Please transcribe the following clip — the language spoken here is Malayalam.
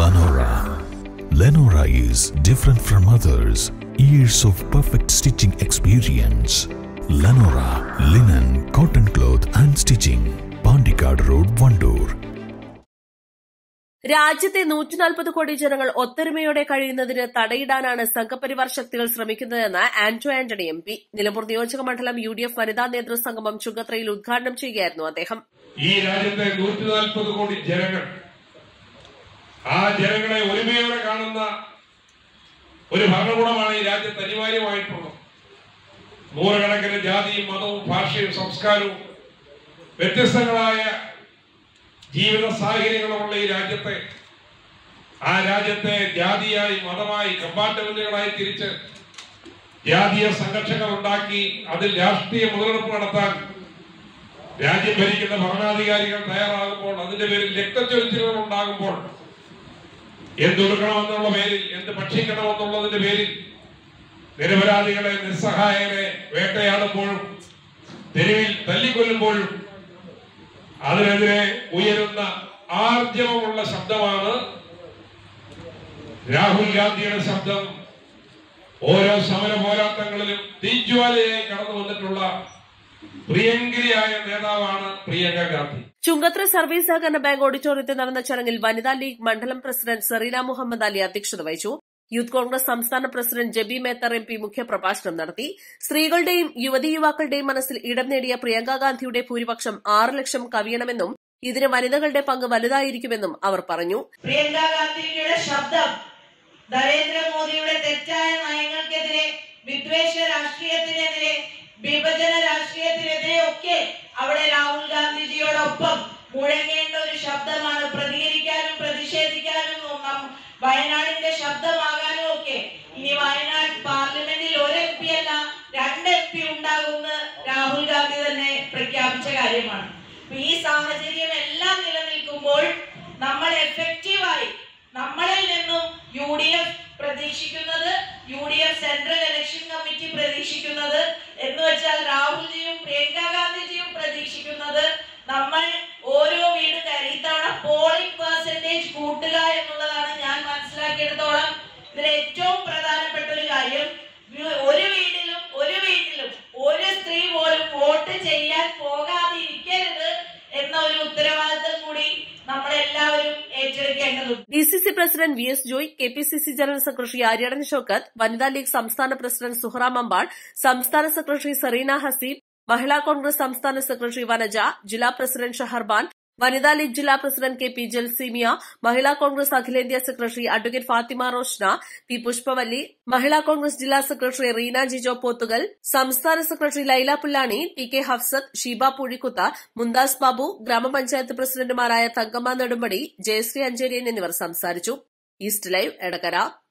Lenora. Lenora is different from others. Years of perfect stitching experience. Lenora linen, cotton cloth and stitching. Pandikad Road, Vandoor. രാജ്യത്തെ നൂറ്റി നാൽപ്പത് കോടി ജനങ്ങൾ ഒത്തൊരുമയോടെ കഴിയുന്നതിന് തടയിടാനാണ് സംഘപരിവാർ ശക്തികൾ ശ്രമിക്കുന്നതെന്ന് ആന്റോ ആന്റണി എം പി നിലമ്പൂർ നിയോജക മണ്ഡലം യു ഡി എഫ് വനിതാ നേതൃസംഗമം ചുങ്കത്രയിൽ ഉദ്ഘാടനം ചെയ്യുകയായിരുന്നു അദ്ദേഹം ഈ രാജ്യത്തെ നൂറ്റി നാൽപ്പത് കോടി ജനങ്ങൾ ആ ജനങ്ങളെ ഒരുമയോടെ കാണുന്ന ഒരു ഭരണകൂടമാണ് ഈ രാജ്യത്ത് അനിവാര്യമായിട്ടുള്ളത് നൂറുകണക്കിന് ജാതിയും മതവും ഭാഷയും സംസ്കാരവും വ്യത്യസ്തങ്ങളായ ജീവിത സാഹചര്യങ്ങളുമുള്ള ഈ രാജ്യത്തെ ആ രാജ്യത്തെ ജാതിയായി മതമായി കമ്പാർട്ട്മെന്റുകളായി തിരിച്ച് ജാതീയ സംഘർഷങ്ങൾ ഉണ്ടാക്കി അതിൽ രാഷ്ട്രീയ മുതലെടുപ്പ് നടത്താൻ രാജ്യം ഭരിക്കുന്ന ഭരണാധികാരികൾ തയ്യാറാകുമ്പോൾ അതിന്റെ പേരിൽ രക്തച്ചൊരിച്ചിലുകൾ ഉണ്ടാകുമ്പോൾ എന്തൊടുക്കണമെന്നുള്ള പേരിൽ എന്ത് ഭക്ഷിക്കണമെന്നുള്ളതിന്റെ പേരിൽ നിരപരാധികളെ നിസ്സഹായരെ വേട്ടയാടുമ്പോഴും തെരുവിൽ തല്ലിക്കൊല്ലുമ്പോഴും അതിനെതിരെ ഉയരുന്ന ആർജവമുള്ള ശബ്ദമാണ് രാഹുൽ ഗാന്ധിയുടെ ശബ്ദം ഓരോ സമര പോരാട്ടങ്ങളിലും തീജ്വാലയായി കടന്നു വന്നിട്ടുള്ള പ്രിയങ്കരിയായ നേതാവാണ് പ്രിയങ്ക ഗാന്ധി ചുങ്കത്ര സർവീസ് സഹകരണ ബാങ്ക് ഓഡിറ്റോറിയത്തിൽ നടന്ന ചടങ്ങിൽ വനിതാ ലീഗ് മണ്ഡലം പ്രസിഡന്റ് സെറീന മുഹമ്മദ് അലി അധ്യക്ഷത വഹിച്ചു യൂത്ത് കോൺഗ്രസ് സംസ്ഥാന president Jebi Mather M P മുഖ്യപ്രഭാഷണം നടത്തി സ്ത്രീകളുടെയും യുവതി യുവാക്കളുടെയും മനസ്സിൽ ഇടം നേടിയ പ്രിയങ്ക ഗാന്ധിയുടെ ഭൂരിപക്ഷം ആറ് ലക്ഷം കവിയണമെന്നും ഇതിന് വനിതകളുടെ പങ്ക് വലുതായിരിക്കുമെന്നും അവർ പറഞ്ഞു പ്രിയങ്ക ഗാന്ധിയുടെ ശബ്ദം നരേന്ദ്രമോദിയുടെ തെറ്റായ നയങ്ങൾക്കെതിരെ വിദ്വേഷ രാഷ്ട്രീയത്തിനെതിരെ വിഭജന രാഷ്ട്രീയത്തിനെതിരെ ഒക്കെ അവിടെ രാഹുൽ ഗാന്ധിജിയോടൊപ്പം മുഴങ്ങേണ്ട ഒരു ശബ്ദമാണ് പ്രതികരിക്കാനും പ്രതിഷേധിക്കാനും നം- വയനാടിന്റെ ശബ്ദമാകാനും ഒക്കെ ഇനി വയനാട് പാർലമെന്റിൽ ഒരു എം പി അല്ല രണ്ട് എം പി ഉണ്ടാകുമെന്ന് രാഹുൽ ഗാന്ധി തന്നെ പ്രഖ്യാപിച്ച കാര്യമാണ് അപ്പൊ ഈ സാഹചര്യം എല്ലാം നിലനിൽക്കുമ്പോൾ നമ്മൾ എഫക്റ്റീവായി നമ്മളിൽ നിന്നും യു ഡി എഫ് പ്രതീക്ഷിക്കുന്നത് U D F central election committee പ്രതീക്ഷിക്കുന്നത് എന്ന് വെച്ചാൽ രാഹുൽജിയും പ്രിയങ്ക ഗാന്ധിജിയും പ്രതീക്ഷിക്കുന്നത് നമ്മൾ ഓരോ വീട് കയറി ഇത്തവണ പോളിംഗ് പെർസെന്റേജ് കൂട്ടുക എന്നുള്ളതാണ് ഞാൻ മനസ്സിലാക്കിയെടുത്തോളം ഇതിൽ ഏറ്റവും പ്രധാനപ്പെട്ട ഒരു കാര്യം വി- ഒരു വീട്ടിലും ഒരു വീട്ടിലും ഒരു സ്ത്രീ പോലും വോട്ട് ചെയ്യാൻ പോകാതെ ഇരിക്കരുത് എന്ന ഒരു ഉത്തരവാദിത്തം കൂടി നമ്മളെല്ലാവരും ഏറ്റെടുക്കേണ്ടതുണ്ട് D C C president V S Joy K P C C general secretary Aryadan Shoukath വനിതാ ലീഗ് സംസ്ഥാന പ്രസിഡന്റ് സുഹറ മമ്പാട് സംസ്ഥാന സെക്രട്ടറി സെറീന ഹസീബ് മഹിളാ കോൺഗ്രസ് സംസ്ഥാന സെക്രട്ടറി വനജ ജില്ലാ പ്രസിഡന്റ് ഷഹർബാൻ വനിതാ ലീഗ് ജില്ലാ പ്രസിഡന്റ് കെ പി ജൽസീമിയ മഹിളാ കോൺഗ്രസ് അഖിലേന്ത്യാ secretary advocate Fathima Roshna P Pushpavalli മഹിളാ കോൺഗ്രസ് ജില്ലാ സെക്രട്ടറി റീന ജിജോ പോത്തുകൽ സംസ്ഥാന secretary Laila Pullani P K Hafsath Sheeba പുഴിക്കുത്ത Mumtaz Babu ഗ്രാമപഞ്ചായത്ത് പ്രസിഡന്റുമാരായ തങ്കമ്മ നെടുമ്പടി ജയശ്രീ അഞ്ചേരിയൻ എന്നിവർ സംസാരിച്ചു ഈസ്റ്റ് ലൈവ് എടക്കര